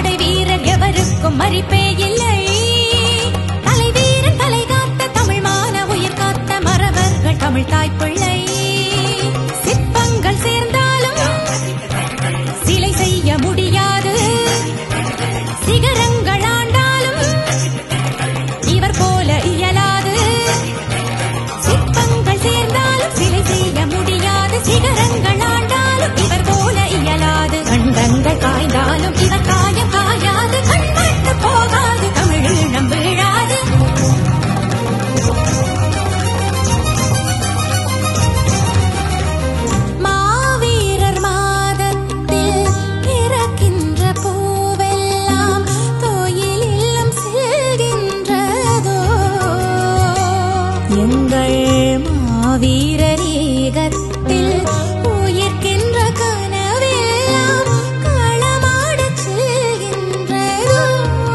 படை வீரர் எவருக்கும் மறிப்பே இல்லை தலை வீரன் தலை காத்த தமிழ் மான உயிர் காத்த மறவர்கள் தமிழ் தாய் பிள்ளை சிற்பங்கள் சேர்ந்தாலும் சிலை செய்ய முடியாது சிகரங்கள் ஆண்டாலும் இவர் போல இயலாது சிற்பங்கள் சேர்ந்தாலும் சிலை செய்ய முடியாது சிகரங்கள் ஆண்டாலும் இவர் போல இயலாது கண்டங்கள் காய்ந்தாலும் இவர் காயம் காயாது கண்பட்டு போகாது தமிழீழம் வீழாது மாவீரர் மாதத்தில் பிறக்கின்ற பூவெல்லாம் கோயில் இல்லம் செல்கின்றதோ எங்கள் மாவீரர் ஈகத்தில் உயிர்க்கின்ற கனவெல்லாம் களமாடச் செல்கின்றதோ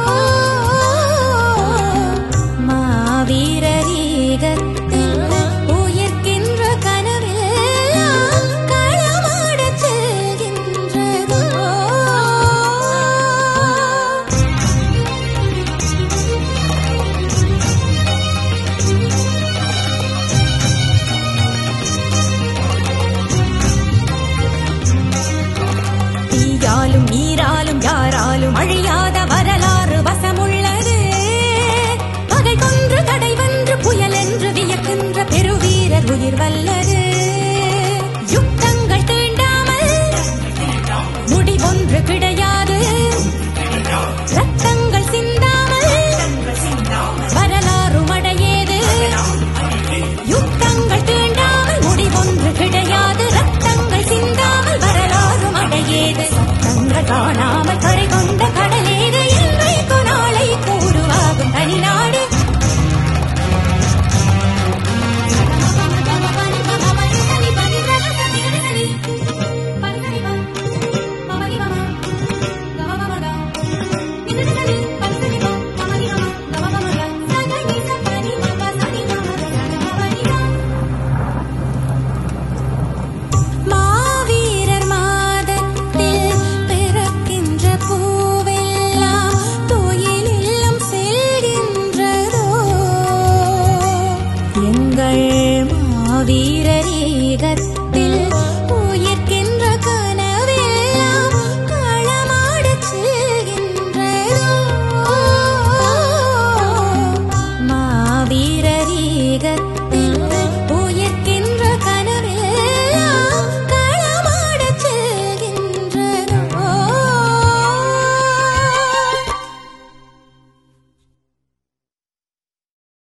மாவீரர் ஈகத்தில் உயிர்க்கின்ற கனவெல்லாம் களமாடச் செல்கின்றதோ தீயாலும் நீராலும் யாராலும் அழியாத வரலாறு வசமுள்ளது பகை கொன்று தடை வென்று புயல் என்று வியக்கின்ற பெருவீரர் உயிர் வல்லது